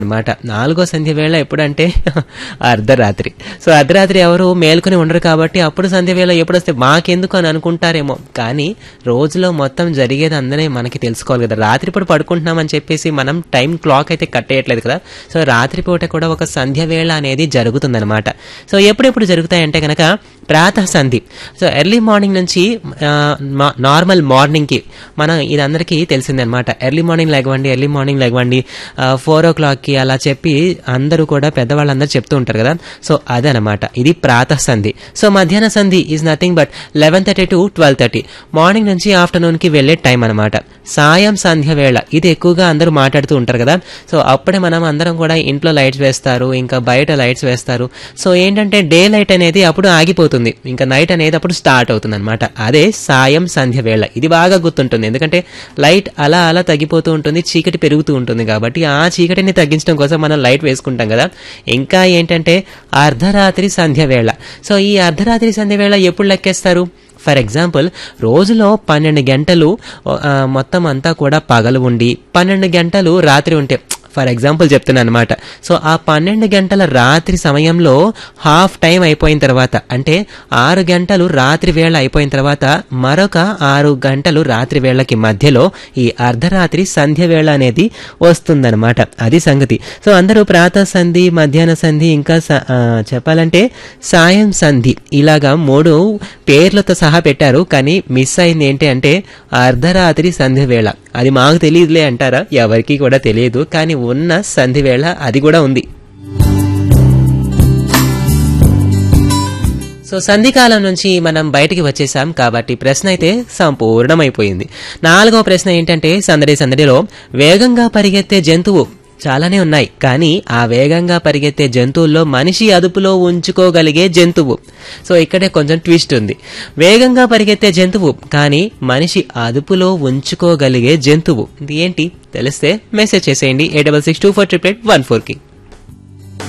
అనమాట నాలుగో సంధ్య వేళ ఎప్పుడంటే అర్ధరాత్రి సో అర్ధరాత్రి ఎవరు మేల్కొని ఉండరు కాబట్టి అప్పుడు సంధ్య వేళ ఎప్పుడు వస్తే మాకెందుకు అని అనుకుంటారేమో కానీ రోజులో మొత్తం జరిగేది అందరే మనకి తెలుసుకోవాలి కదా రాత్రిపూట పడుకుంటున్నామని చెప్పేసి మనం టైం క్లాక్ అయితే కట్టేయట్లేదు కదా సో రాత్రిపూట కూడా ఒక సంధ్య వేళ అనేది జరుగుతుందన్నమాట సో ఎప్పుడెప్పుడు జరుగుతాయంటే కనుక ప్రాతः సంధి సో ఎర్లీ మార్నింగ్ నుంచి ఆ, మా- నార్మల్ మార్నింగ్కి మనం ఇదందరికీ తెలిసిందే అనమాట ఎర్లీ మార్నింగ్ లెగవండి ఎర్లీ మార్నింగ్ లెగవండి ఫోర్ ఓ క్లాక్కి అలా చెప్పి అందరూ కూడా పెద్దవాళ్ళందరూ చెప్తూ ఉంటారు కదా సో అదనమాట ఇది ప్రాతः సంధి సో మధ్యాహ్న సంధి is nothing but eleven thirty to twelve thirty morning నుంచి ఆఫ్టర్నూన్కి వెళ్ళే టైం అనమాట సాయం సంధ్య వేళ ఇది ఎక్కువగా అందరూ మాట్లాడుతూ ఉంటారు కదా సో అప్పుడే మనం అందరం కూడా ఇంట్లో లైట్స్ వేస్తారు ఇంకా బయట లైట్స్ వేస్తారు సో ఏంటంటే డే లైట్ అనేది అప్పుడు ఆగిపోతుంది ఇంకా నైట్ అనేది అప్పుడు స్టార్ట్ అవుతుంది అనమాట అదే సాయం సంధ్య వేళ ఇది బాగా గుర్తుంటుంది ఎందుకంటే లైట్ అలా అలా తగ్గిపోతూ ఉంటుంది చీకటి పెరుగుతూ ఉంటుంది కాబట్టి ఆ చీకటిని తగ్గించడం కోసం మనం లైట్ వేసుకుంటాం కదా ఇంకా ఏంటంటే అర్ధరాత్రి సంధ్య వేళ సో ఈ అర్ధరాత్రి సంధ్య వేళ ఎప్పుడు లెక్కేస్తారు ఫర్ ఎగ్జాంపుల్ రోజులో పన్నెండు గంటలు ఆ, మొత్తం అంతా కూడా పగలు ఉండి పన్నెండు గంటలు రాత్రి ఉంటే ఫర్ ఎగ్జాంపుల్ చెప్తున్నాను అనమాట సో ఆ పన్నెండు గంటల రాత్రి సమయంలో హాఫ్ టైం అయిపోయిన తర్వాత అంటే ఆరు గంటలు రాత్రి వేళ అయిపోయిన తర్వాత మరొక ఆరు గంటలు రాత్రి వేళకి మధ్యలో ఈ అర్ధరాత్రి సంధ్య వేళ అనేది వస్తుందన్నమాట అది సంగతి సో అందరూ ప్రాతः సంధి మధ్యాహ్న సంధి ఇంకా స- ఆ, చెప్పాలంటే సాయం సంధి ఇలాగా మూడు పేర్లతో సహా పెట్టారు కానీ మిస్ అయింది ఏంటి అంటే అర్ధరాత్రి సంధ్య వేళ అది మాకు తెలియదులే అంటారా ఎవరికి కూడా తెలియదు కానీ ఉన్న సంధి వేళ అది కూడా ఉంది సో సంధికాలం నుంచి మనం బయటికి వచ్చేసాం కాబట్టి ప్రశ్న అయితే సంపూర్ణమైపోయింది నాలుగో ప్రశ్న ఏంటంటే సందడి సందడిలో వేగంగా పరిగెత్తే జంతువు చాలానే ఉన్నాయి కానీ ఆ వేగంగా పరిగెత్తే జంతువుల్లో మనిషి అదుపులో ఉంచుకోగలిగే జంతువు సో ఇక్కడే కొంచెం ట్విస్ట్ ఉంది వేగంగా పరిగెత్తే జంతువు కానీ మనిషి అదుపులో ఉంచుకోగలిగే జంతువు ఇది ఏంటి తెలిస్తే మెసేజ్ చేసేయండి eight double six two four triple eight one ఫోర్కి